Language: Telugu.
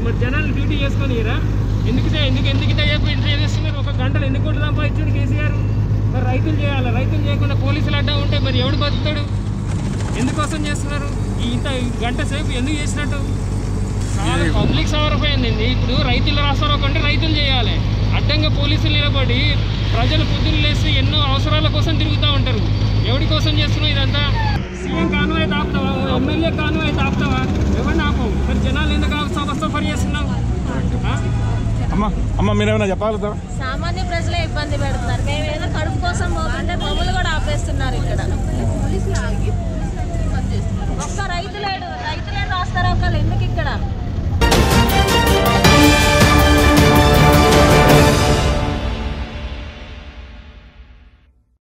మరి జనాలు డ్యూటీ చేసుకొని ఇరా ఎందుకు చే- ఎందుకు ఎందుకు ఇంత చెప్పి ఇంత చేస్తున్నారు ఒక గంటలు ఎన్ని కోట్లు సంపాదించాడు కేసీఆర్ మరి రైతులు చేయాలి రైతులు చేయకుండా పోలీసులు అడ్డా ఉంటే మరి ఎవడు బతుకుతాడు ఎందుకోసం చేస్తున్నారు ఈ ఇంత గంట సేపు ఎందుకు చేసినట్టు చాలా పబ్లిక్ సవరపోయింది ఇప్పుడు రైతులు రాస్తారు అంటే రైతులు చేయాలి అడ్డంగా పోలీసులు నిలబడి ప్రజలు పొద్దున్న లేసి ఎన్నో అవసరాల కోసం తిరుగుతూ ఉంటారు ఎవరి కోసం చేస్తున్నావు ఇదంతా సీఎం కాను అయితే ఆపుతావా ఎమ్మెల్యే కాను అయితే ఆపుతావా ఎవరిని ఆపవు మరి జనాలు ఎందుకు ఆపు సఫర్ చేస్తున్నావు ఆ? అమ్మ అమ్మ మీరేమైనా చెప్పగలుగుతారా సామాన్య ప్రజలే ఇబ్బంది పెడుతున్నారు మేము ఏదో కడుపు కోసం పోతుంటే మమ్మల్ని కూడా ఆపేస్తున్నారు ఇక్కడ